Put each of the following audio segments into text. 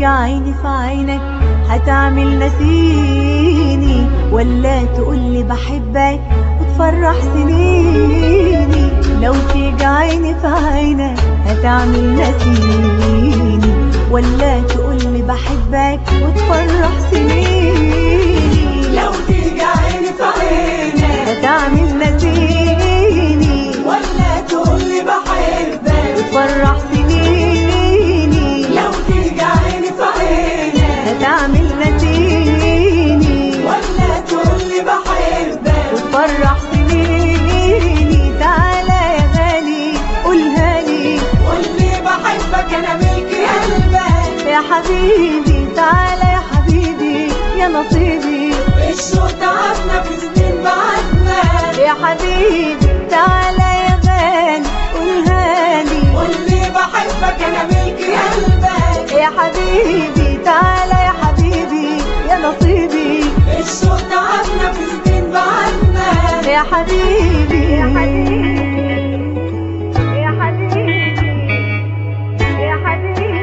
عيني في عينك هتعمل نسيني ولا تقولي بحبك وتفرح سنيني لو تيجي عيني في عينك هتعمل نسيني ولا تقولي بحبك وتفرح سنيني لو تيجي عيني في عينك هتعمل نسيني ولا تقولي بحبك وتفرح سنيني لو تيجي عيني في عينك هتعمل نسيني ولا تقولي بحبك وتفرح سنيني تعالى يا غالي قولها لي قولي بحبك انا ملك قلبك يا حبيبي تعالى يا حبيبي يا نصيبي الشوق تعبنا في سنين بعدنا يا حبيبي تعالى يا غالي قولها لي قولي بحبك انا ملك قلبك يا حبيبي تعالى يا حبيبي يا نصيبي الشوق تعبنا في سنين بعدنا يا حبيبي يا حبيبي يا حبيبي يا حبيبي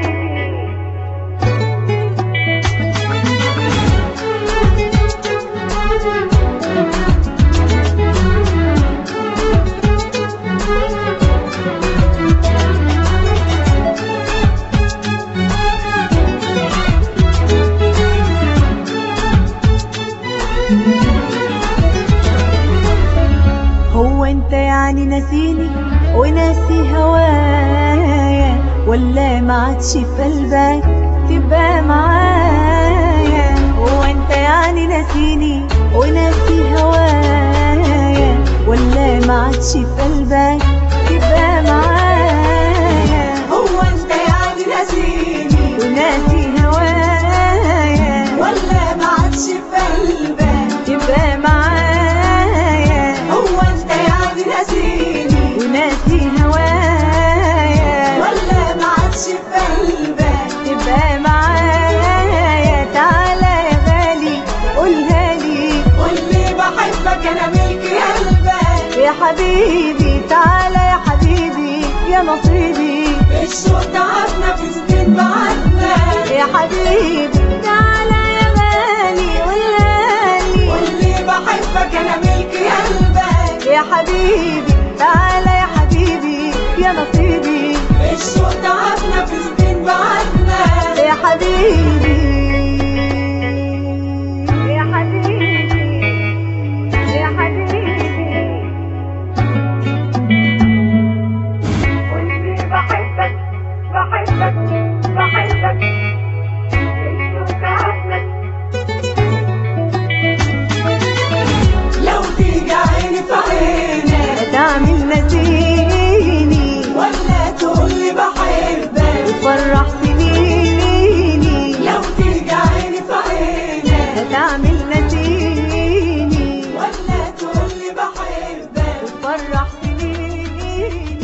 هو انت يعني ناسيني وناسي هوايا ولا ما عادش في قلبك تبقى معايا هو انت يعني ناسيني وناسي هوايا ولا ما عادش في قلبك تبقى معايا هو انت يعني ناسيني وناسي هوايا ولا ما عادش في قلبك تبقى معايا هو انت يعني ناسيني وناسي هوايا ولا ما عادش في قلبك تبقى معايا تعالى يا غالي قولها لي قولي بحبك انا ملك قلبك يا حبيبي تعالى يا حبيبي يا نصيبي الشوق تعبنا في سنين بعدنا يا حبيبي تعالى يا غالي قولها لي قولي بحبك انا ملك قلبك يا حبيبي تعالى يا حبيبي يا نصيبي الشوق تعبنا في سنين بعدنا يا حبيبي يا حبيبي يا حبيبي قولي بحبك بحبك بحبك الشوق تعبنا لو تيجي عيني في عينك هتعمل نسيني ولا تقولي بحبك وتفرح سنيني لو تيجي عيني في عينك هتعمل نسيني ولا تقولي بحبك وتفرح سنيني